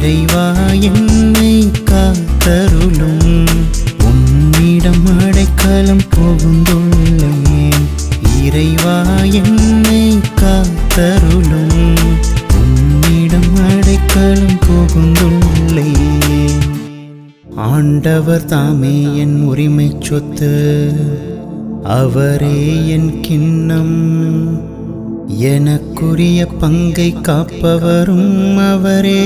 இறைவா என்னை காத்தருளும் உன்னிடம் அடைக்கலம் புகுந்துள்ளேன் இறைவா என்னை காத்தருளும் உன்னிடம் அடைக்கலம் புகுந்துள்ளேன் ஆண்டவர் தாமே என் உரிமை சொத்து அவரே என் கிண்ணம் எனக்குரிய பங்கை காப்பவரும் அவரே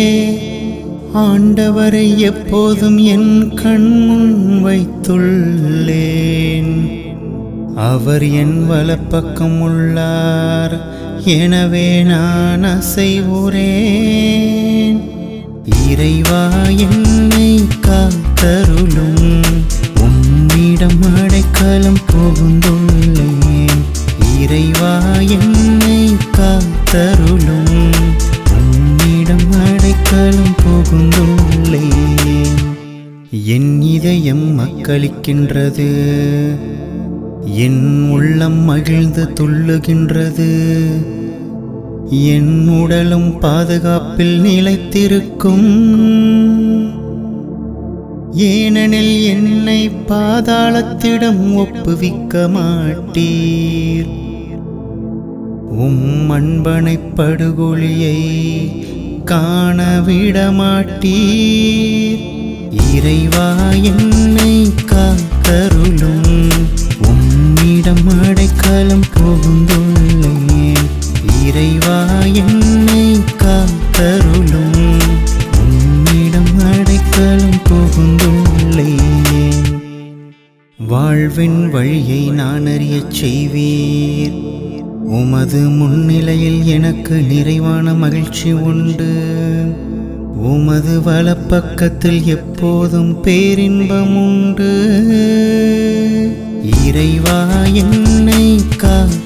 ஆண்டவரை எப்போதும் என் கண் முன் வைத்துள்ளேன் அவர் என் வலப்பக்கம் உள்ளார் எனவே நான் அசைவுறேன் இறைவா என்னை காத்தருளும் உன்னிடம் அடைக்கலம் புகுந்துள்ளேன் இறைவா என்னை காத்தருளும் உன்னிடம் அடைக்கலம் புகுந்துள்ளேன் என் இதயம் மக்களிக்கின்றது என் உள்ளம் மகிழ்ந்து துள்ளுகின்றது என் உடலும் பாதுகாப்பில் நிலைத்திருக்கும் ஏனெனில் என்னை பாதாளத்திடம் ஒப்புவிக்க மாட்டீர் உம் அன்பனைப் படுகொலியை காண விட மாட்டீர் இறைவா என்னை காத்தருளும் உன்னிடம் அடைக்கலம் புகுந்துள்ளேன் இறைவா என்னை காத்தருளும் உன்னிடம் அடைக்கலம் புகுந்துள்ளேன் வாழ்வின் வழியை நான் அறியச் செய்வீர் உமது முன்னிலையில் எனக்கு நிறைவான மகிழ்ச்சி உண்டு உமது வலப்பக்கத்தில் எப்போதும் பேரின்பம் உண்டு இறைவா என்னை காத்தருளும்